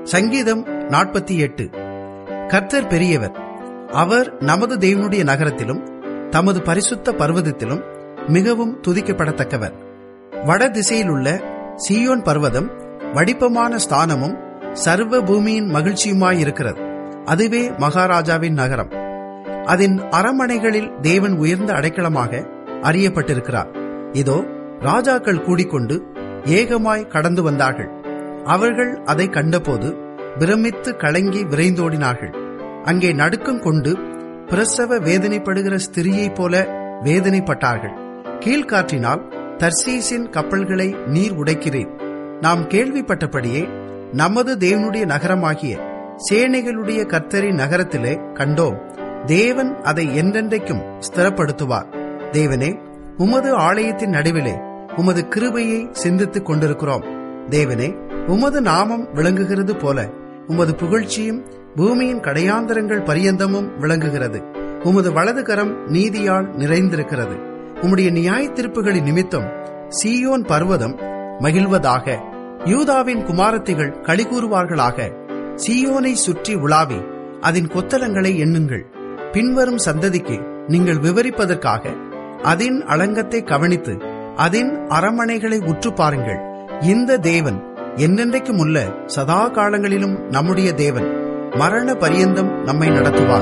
சங்கீதம் நாற்பத்தி எட்டு கர்த்தர் பெரியவர் அவர் நமது தேவனுடைய நகரத்திலும் தமது பரிசுத்த பர்வதத்திலும் மிகவும் துதிக்கப்படத்தக்கவர் வட திசையில் உள்ள சீயோன் பர்வதம் வடிப்பமான ஸ்தானமும் சர்வ பூமியின் மகிழ்ச்சியுமாயிருக்கிறது அதுவே மகாராஜாவின் நகரம் அதன் அரமனைகளில் தேவன் உயர்ந்த அடைக்கலமாக அறியப்பட்டிருக்கிறார் இதோ ராஜாக்கள் கூடிக்கொண்டு ஏகமாய் கடந்து வந்தார்கள் அவர்கள் அதை கண்டபோது பிரமித்து கலங்கி விரைந்தோடினார்கள் அங்கே நடுக்கம் கொண்டு பிரசவ வேதனைப்படுகிற ஸ்திரியைப் போல வேதனைப்பட்டார்கள் கீழ்காற்றினால் தர்சீசின் கப்பல்களை நீர் உடைக்கிறேன் நாம் கேள்விப்பட்டபடியே நமது தேவனுடைய நகரமாகிய சேனைகளுடைய கர்த்தரின் நகரத்திலே கண்டோம் தேவன் அதை என்றென்றைக்கும் ஸ்திரப்படுத்துவார் தேவனே உமது ஆலயத்தின் நடுவிலே உமது கிருபையை சிந்தித்துக் கொண்டிருக்கிறோம் தேவனே உமது நாமம் விளங்குகிறது போல உமது புகழ்ச்சியும் பூமியின் கடையாந்தரங்கள் பரியந்தமும் விளங்குகிறது உமது வலது கரம் நீதியால் நிறைந்திருக்கிறது உம்முடைய நியாய திருப்புகளின் நிமித்தம் சீயோன் பர்வதம் மகிழ்வதாக யூதாவின் குமாரத்திகள் களிகூறுவார்களாக சீயோனை சுற்றி உலாவி அதன் கொத்தலங்களை எண்ணுங்கள் பின்வரும் சந்ததிக்கு நீங்கள் விவரிப்பதற்காக அதன் அலங்கத்தை கவனித்து அதன் அரமனைகளை உற்று பாருங்கள் இந்த தேவன் என்னென்றைக்கும் உள்ள சதா காலங்களிலும் நம்முடைய தேவன் மரண பரியந்தம் நம்மை நடத்துவார்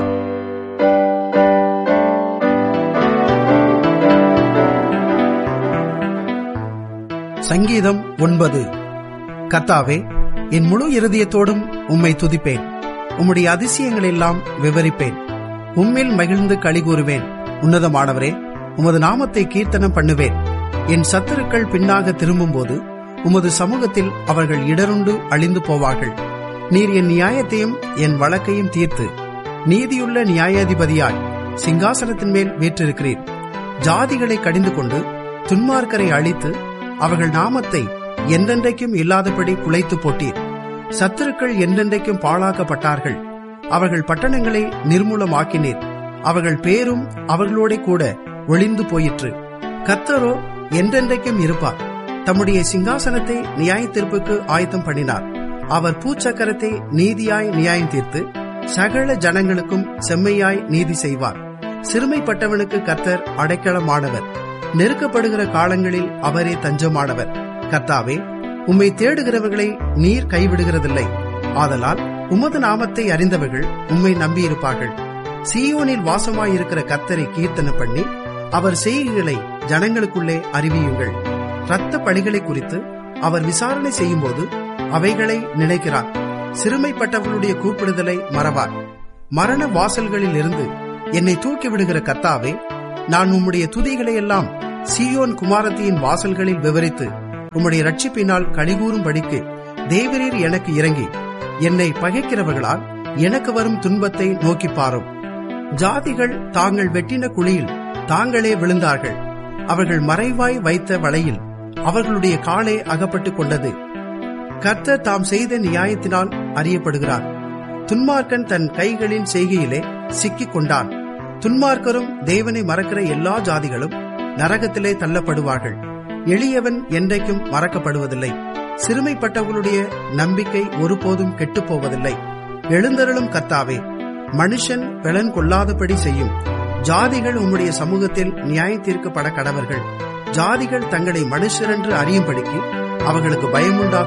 சங்கீதம் ஒன்பது கர்த்தாவே என் முழு இருதயத்தோடும் உம்மை துதிப்பேன் உம்முடைய அதிசயங்கள் எல்லாம் விவரிப்பேன் உம்மில் மகிழ்ந்து களிகூறுவேன் உன்னதமானவரே உமது நாமத்தை கீர்த்தனம் பண்ணுவேன் என் சத்துருக்கள் பின்னாக திரும்பும்போது உமது சமூகத்தில் அவர்கள் இடருண்டு அழிந்து போவார்கள் நீர் என் நியாயத்தையும் என் வழக்கையும் தீர்த்து நீதியுள்ள நியாயாதிபதியாய் சிங்காசனத்தின் மேல் வீற்றிருக்கிறீர் ஜாதிகளை கடிந்து கொண்டு துன்மார்க்கரை அழித்து அவர்கள் நாமத்தை என்றென்றைக்கும் இல்லாதபடி குலைத்து போட்டீர் சத்துருக்கள் என்றென்றைக்கும் பாழாக்கப்பட்டார்கள் அவர்கள் பட்டணங்களை நிர்மூலமாக்கினீர் அவர்கள் பேரும் அவர்களோட கூட ஒளிந்து போயிற்று கர்த்தரோ என்றென்றைக்கும் இருப்பார் தம்முடைய சிங்காசனத்தை நியாய தீர்ப்புக்கு ஆயத்தம் பண்ணினார் அவர் பூச்சக்கரத்தை நீதியாய் நியாயம் தீர்த்து சகல ஜனங்களுக்கும் செம்மையாய் நீதி செய்வார் சிறுமைப்பட்டவனுக்கு கர்த்தர் அடைக்கலமானவர் நெருக்கப்படுகிற காலங்களில் அவரே தஞ்சமானவர் கர்த்தாவே உம்மை தேடுகிறவர்களை நீர் கைவிடுகிறதில்லை ஆதலால் உமது நாமத்தை அறிந்தவர்கள் உம்மை நம்பியிருப்பார்கள் சீயோனில் வாசமாயிருக்கிற கர்த்தரை கீர்த்தனை பண்ணி அவர் செய்கைகளை ஜனங்களுக்குள்ளே அறிவியுங்கள் இரத்த பழிகளை குறித்து அவர் விசாரணை செய்யும்போது அவைகளை நினைக்கிறார் சிறுமைப்பட்டவர்களுடைய கூப்பிடுதலை மறவார் மரண வாசல்களில் இருந்து என்னை தூக்கிவிடுகிற கர்த்தாவே நான் உம்முடைய துதிகளை எல்லாம் சீயோன் குமாரத்தியின் வாசல்களில் விவரித்து உம்முடைய ரட்சிப்பினால் கழிகூறும்படிக்கு தேவரீர் எனக்கு இறங்கி என்னை பகைக்கிறவர்களால் எனக்கு வரும் துன்பத்தை நோக்கி பாரும் ஜாதிகள் தாங்கள் வெட்டின குழியில் தாங்களே விழுந்தார்கள் அவர்கள் மறைவாய் வைத்த வலையில் அவர்களுடைய காலே அகப்பட்டுக் கொண்டது கர்த்தர் தாம் செய்த நியாயத்தினால் அறியப்படுகிறார் துன்மார்க்கன் தன் கைகளின் செய்கையிலே சிக்கிக் கொண்டான் துன்மார்க்கரும் தேவனை மறக்கிற எல்லா ஜாதிகளும் நரகத்திலே தள்ளப்படுவார்கள் எளியவன் என்றைக்கும் மறக்கப்படுவதில்லை சிறுமைப்பட்டவர்களுடைய நம்பிக்கை ஒருபோதும் கெட்டுப் போவதில்லை எழுந்தருளும் கர்த்தாவே மனுஷன் பலன் கொள்ளாதபடி செய்யும் ஜாதிகள் உம்முடைய சமூகத்தில் நியாய தீர்க்கப்பட கடவர்கள் ஜாதிகள் தங்களை மனுஷரென்று அறியும்படிக்கு அவர்களுக்கு பயமுண்டா